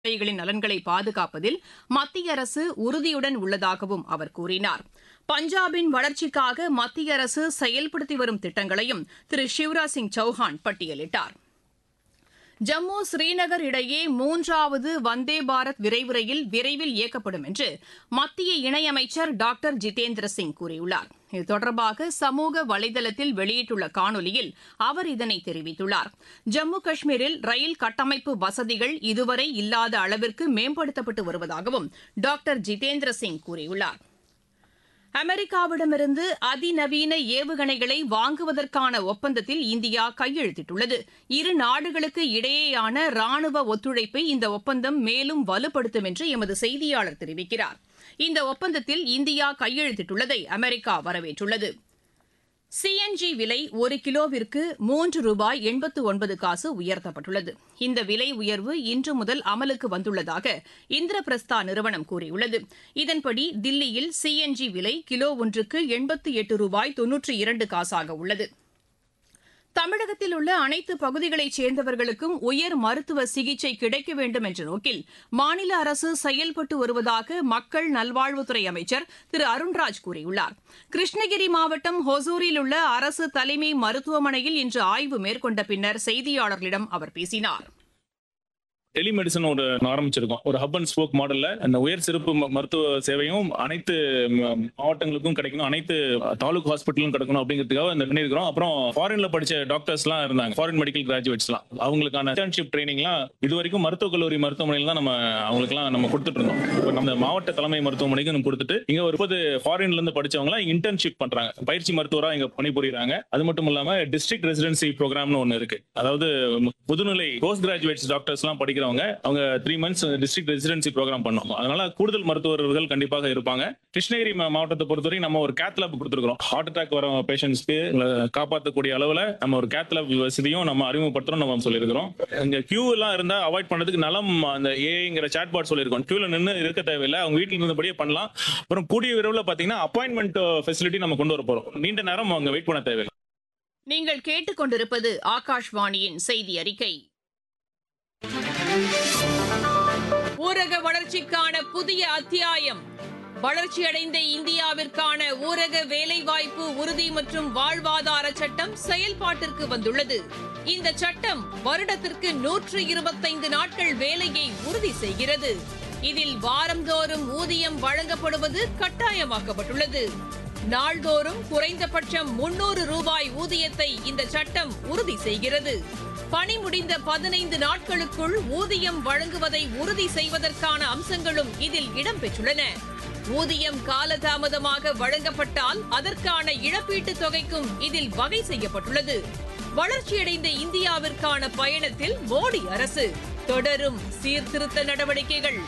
விவசாயிகளின் நலன்களை பாதுகாப்பதில் மத்திய அரசு உறுதியுடன் உள்ளதாகவும் அவர் கூறினார் பஞ்சாபின் வளர்ச்சிக்காக மத்திய அரசு செயல்படுத்தி வரும் திட்டங்களையும் திரு சிவராஜ் சிங் சௌஹான் பட்டியலிட்டார் ஜம்மு ஸ்ரீநகர் இடையே மூன்றாவது வந்தே பாரத் விரைவு ரயில் விரைவில் இயக்கப்படும் என்று மத்திய இணையமைச்சர் டாக்டர் ஜிதேந்திர சிங் கூறியுள்ளார் இது தொடர்பாக சமூக வலைதளத்தில் வெளியிட்டுள்ள காணொலியில் அவர் இதனை தெரிவித்துள்ளார் ஜம்மு காஷ்மீரில் ரயில் கட்டமைப்பு வசதிகள் இதுவரை இல்லாத அளவிற்கு மேம்படுத்தப்பட்டு வருவதாகவும் டாக்டர் ஜிதேந்திர சிங் கூறியுள்ளார் அமெரிக்காவிடமிருந்து அதிநவீன ஏவுகணைகளை வாங்குவதற்கான ஒப்பந்தத்தில் இந்தியா கையெழுத்திட்டுள்ளது இரு நாடுகளுக்கு இடையேயான ராணுவ ஒத்துழைப்பை இந்த ஒப்பந்தம் மேலும் வலுப்படுத்தும் என்று எமது செய்தியாளர் தெரிவிக்கிறார் இந்த ஒப்பந்தத்தில் இந்தியா கையெழுத்திட்டுள்ளதை அமெரிக்கா வரவேற்றுள்ளது சிஎன்ஜி விலை ஒரு கிலோவிற்கு மூன்று ரூபாய் எண்பத்து ஒன்பது காசு உயர்த்தப்பட்டுள்ளது இந்த விலை உயர்வு இன்று முதல் அமலுக்கு வந்துள்ளதாக இந்திரபிரஸ்தா நிறுவனம் கூறியுள்ளது இதன்படி தில்லியில் சிஎன்ஜி விலை கிலோ ஒன்றுக்கு எண்பத்து எட்டு ரூபாய் தொன்னூற்றி இரண்டு காசாக உள்ளது தமிழகத்தில் உள்ள அனைத்து பகுதிகளைச் சேர்ந்தவர்களுக்கும் உயர் மருத்துவ சிகிச்சை கிடைக்க வேண்டும் என்ற நோக்கில் மாநில அரசு செயல்பட்டு வருவதாக மக்கள் நல்வாழ்வுத்துறை அமைச்சர் திரு அருண்ராஜ் கூறியுள்ளார் கிருஷ்ணகிரி மாவட்டம் ஹொசூரில் உள்ள அரசு தலைமை மருத்துவமனையில் இன்று ஆய்வு மேற்கொண்ட பின்னர் செய்தியாளர்களிடம் அவர் பேசினார் டெலிமெடிசன் ஒரு ஆரம்பிச்சிருக்கோம் ஒரு ஹப் அண்ட் ஸ்போக் மாடல்ல அந்த உயர் சிறப்பு ம- மருத்துவ சேவையும் அனைத்து ம், மாவட்டங்களுக்கும் கிடைக்கணும் அனைத்து தாலுக் ஹாஸ்பிட்டலும் கிடைக்கணும் அப்படிங்கிறதுக்காக இந்த பண்ணியிருக்கிறோம் அப்புறம் ஃபாரின்ல படிச்ச டாக்டர்ஸ் எல்லாம் இருந்தாங்க ஃபாரின் மெடிக்கல் கிராஜுவேட்ஸ்லாம் அவங்களுக்கான இன்டர்ன்ஷிப் ட்ரைனிங்லாம் இது வரைக்கும் மருத்துவக் கல்லூரி மருத்துவமனையில் தான் நம்ம அவங்களுக்குலாம் நம்ம கொடுத்துட்டு இருந்தோம் இப்போ நம்ம மாவட்ட தலைமை மருத்துவமனைக்கு நம்ம கொடுத்துட்டு இங்க ஒரு முப்பது ஃபாரின்ல இருந்து படிச்சவங்க இன்டர்ன்ஷிப் பண்றாங்க பயிற்சி மருத்துவரா இங்க பணிபுரியுறாங்க அது மட்டும் இல்லாம டிஸ்ட்ரிக்ட் ரெசிடென்சி ப்ரோக்ராம்னு ஒன்னு இருக்கு அதாவது முதுநிலை போஸ்ட் கிராஜுவேட்ஸ் டாக்டர்ஸ் எல்லாம் படிக்கிறவங்க அவங்க three months district residency program பண்ணோம் அதனால கூடுதல் மருத்துவர்கள் கண்டிப்பாக இருப்பாங்க கிருஷ்ணகிரி மா- மாவட்டத்தை பொறுத்தவரை நம்ம ஒரு கேத் லேப் கொடுத்துருக்கோம் ஹார்ட் அட்டாக் வர பேஷண்ட்ஸ்க்கு காப்பாற்றக்கூடிய அளவுல நம்ம ஒரு கேத் லேப் வசதியும் நம்ம அறிமுகப்படுத்துறோம் நம்ம சொல்லியிருக்கிறோம் இங்க கியூ எல்லாம் இருந்தா அவாய்ட் பண்ணதுக்கு நலம் அந்த ஏங்கிற சாட் பாட் சொல்லியிருக்கோம் கியூல நின்று இருக்க தேவையில்லை அவங்க வீட்டில் இருந்தபடியே பண்ணலாம் அப்புறம் கூடிய விரைவில் பாத்தீங்கன்னா அப்பாயின்மெண்ட் ஃபெசிலிட்டி நம்ம கொண்டு வர போறோம் நீண்ட நேரம் அவங்க வெயிட் பண்ண தேவையில்லை நீங்கள் கேட்டுக்கொண்டிருப்பது ஆகாஷ்வாணியின் செய்தி அறிக்கை ஊரக வளர்ச்சிக்கான புதிய அத்தியாயம் வளர்ச்சியடைந்த இந்தியாவிற்கான ஊரக வேலைவாய்ப்பு உறுதி மற்றும் வாழ்வாதார சட்டம் செயல்பாட்டிற்கு வந்துள்ளது இந்த சட்டம் வருடத்திற்கு நூற்று இருபத்தைந்து நாட்கள் வேலையை உறுதி செய்கிறது இதில் வாரந்தோறும் ஊதியம் வழங்கப்படுவது கட்டாயமாக்கப்பட்டுள்ளது நாள்தோறும் குறைந்தபட்சம் முன்னூறு ரூபாய் ஊதியத்தை இந்த சட்டம் உறுதி செய்கிறது பணி முடிந்த பதினைந்து நாட்களுக்குள் ஊதியம் வழங்குவதை உறுதி செய்வதற்கான அம்சங்களும் இதில் இடம்பெற்றுள்ளன ஊதியம் காலதாமதமாக வழங்கப்பட்டால் அதற்கான இழப்பீட்டுத் தொகைக்கும் இதில் வகை செய்யப்பட்டுள்ளது வளர்ச்சியடைந்த இந்தியாவிற்கான பயணத்தில் மோடி அரசு தொடரும் சீர்திருத்த நடவடிக்கைகள்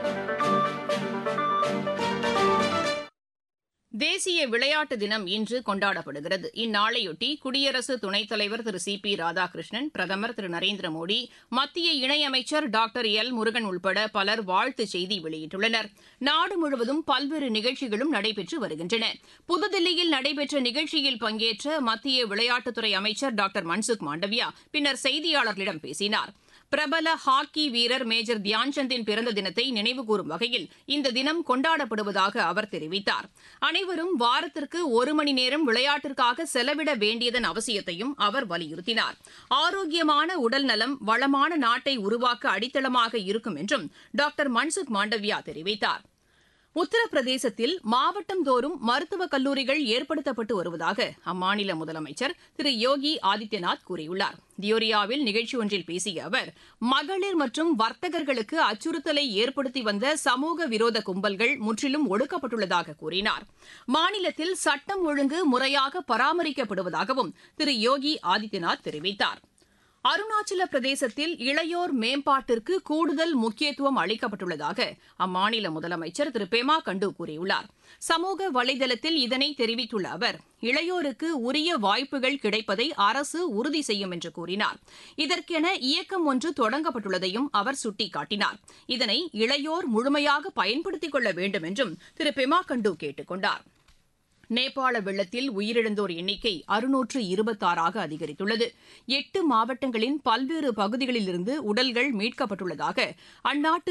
தேசிய விளையாட்டு தினம் இன்று கொண்டாடப்படுகிறது இந்நாளையொட்டி குடியரசு துணைத் தலைவர் திரு சி பி ராதாகிருஷ்ணன் பிரதமர் திரு நரேந்திர மோடி மத்திய இணையமைச்சர் டாக்டர் எல் முருகன் உள்பட பலர் வாழ்த்துச் செய்தி வெளியிட்டுள்ளனர் நாடு முழுவதும் பல்வேறு நிகழ்ச்சிகளும் நடைபெற்று வருகின்றன புதுதில்லியில் நடைபெற்ற நிகழ்ச்சியில் பங்கேற்ற மத்திய விளையாட்டுத்துறை அமைச்சர் டாக்டர் மன்சுக் மாண்டவியா பின்னர் செய்தியாளர்களிடம் பேசினார் பிரபல ஹாக்கி வீரர் மேஜர் தியான்சந்தின் பிறந்த தினத்தை நினைவுகூரும் வகையில் இந்த தினம் கொண்டாடப்படுவதாக அவர் தெரிவித்தார் அனைவரும் வாரத்திற்கு ஒரு மணி நேரம் விளையாட்டிற்காக செலவிட வேண்டியதன் அவசியத்தையும் அவர் வலியுறுத்தினார் ஆரோக்கியமான உடல் நலம் வளமான நாட்டை உருவாக்க அடித்தளமாக இருக்கும் என்றும் டாக்டர் மன்சுக் மாண்டவியா தெரிவித்தார் உத்தரப்பிரதேசத்தில் மாவட்டந்தோறும் மருத்துவக் கல்லூரிகள் ஏற்படுத்தப்பட்டு வருவதாக அம்மாநில முதலமைச்சர் திரு யோகி ஆதித்யநாத் கூறியுள்ளார் தியோரியாவில் நிகழ்ச்சி ஒன்றில் பேசிய அவர் மகளிர் மற்றும் வர்த்தகர்களுக்கு அச்சுறுத்தலை ஏற்படுத்தி வந்த சமூக விரோத கும்பல்கள் முற்றிலும் ஒடுக்கப்பட்டுள்ளதாக கூறினார் மாநிலத்தில் சட்டம் ஒழுங்கு முறையாக பராமரிக்கப்படுவதாகவும் திரு யோகி ஆதித்யநாத் தெரிவித்தார் அருணாச்சல பிரதேசத்தில் இளையோர் மேம்பாட்டிற்கு கூடுதல் முக்கியத்துவம் அளிக்கப்பட்டுள்ளதாக அம்மாநில முதலமைச்சர் திரு பெமா கண்டு கூறியுள்ளார் சமூக வலைதளத்தில் இதனை தெரிவித்துள்ள அவர் இளையோருக்கு உரிய வாய்ப்புகள் கிடைப்பதை அரசு உறுதி செய்யும் என்று கூறினார் இதற்கென இயக்கம் ஒன்று தொடங்கப்பட்டுள்ளதையும் அவர் சுட்டிக்காட்டினார் இதனை இளையோர் முழுமையாக பயன்படுத்திக் கொள்ள வேண்டும் என்றும் திரு பெமா கண்டு கேட்டுக் கொண்டார் நேபாள வெள்ளத்தில் உயிரிழந்தோர் எண்ணிக்கை அறுநூற்று இருபத்தாறாக அதிகரித்துள்ளது எட்டு மாவட்டங்களின் பல்வேறு பகுதிகளிலிருந்து உடல்கள் மீட்கப்பட்டுள்ளதாக அந்நாட்டு